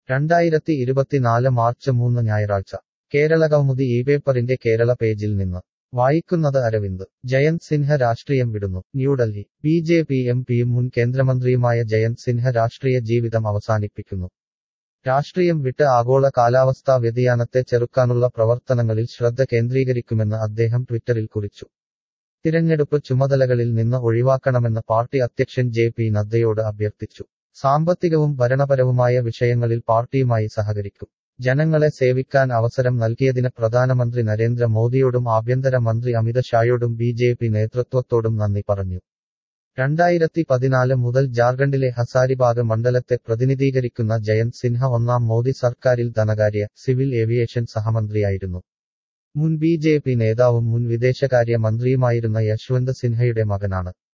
രണ്ടായിരത്തി ഇരുപത്തിനാല് മാർച്ച് മൂന്ന് ഞായറാഴ്ച കേരള കൗമുദി ഈ പേപ്പറിന്റെ കേരള പേജിൽ നിന്ന് വായിക്കുന്നത് അരവിന്ദ് ജയന്ത് സിൻഹ രാഷ്ട്രീയം വിടുന്നു New Delhi B J P M പിയും മുൻ കേന്ദ്രമന്ത്രിയുമായ ജയന്ത് സിൻഹ രാഷ്ട്രീയ ജീവിതം അവസാനിപ്പിക്കുന്നു രാഷ്ട്രീയം വിട്ട് ആഗോള കാലാവസ്ഥാ വ്യതിയാനത്തെ ചെറുക്കാനുള്ള പ്രവർത്തനങ്ങളിൽ ശ്രദ്ധ കേന്ദ്രീകരിക്കുമെന്ന് അദ്ദേഹം ട്വിറ്ററിൽ കുറിച്ചു തിരഞ്ഞെടുപ്പ് ചുമതലകളിൽ നിന്ന് ഒഴിവാക്കണമെന്ന് പാർട്ടി അധ്യക്ഷൻ ജെ പി നദ്ദയോട് അഭ്യർത്ഥിച്ചു സാമ്പത്തികവും ഭരണപരവുമായ വിഷയങ്ങളിൽ പാർട്ടിയുമായി സഹകരിക്കും ജനങ്ങളെ സേവിക്കാൻ അവസരം നൽകിയതിന് പ്രധാനമന്ത്രി നരേന്ദ്ര മോദിയോടും ആഭ്യന്തര മന്ത്രി അമിത് ഷായോടും ബി ജെ പി നേതൃത്വത്തോടും നന്ദി പറഞ്ഞു രണ്ടായിരത്തി പതിനാല് മുതൽ ജാർഖണ്ഡിലെ ഹസാരിബാഗ് മണ്ഡലത്തെ പ്രതിനിധീകരിക്കുന്ന ജയന്ത് സിൻഹ ഒന്നാം മോദി സർക്കാരിൽ ധനകാര്യ സിവിൽ ഏവിയേഷൻ സഹമന്ത്രിയായിരുന്നു മുൻ ബി ജെ പി നേതാവും മുൻ വിദേശകാര്യ മന്ത്രിയുമായിരുന്ന യശ്വന്ത് സിൻഹയുടെ മകനാണ്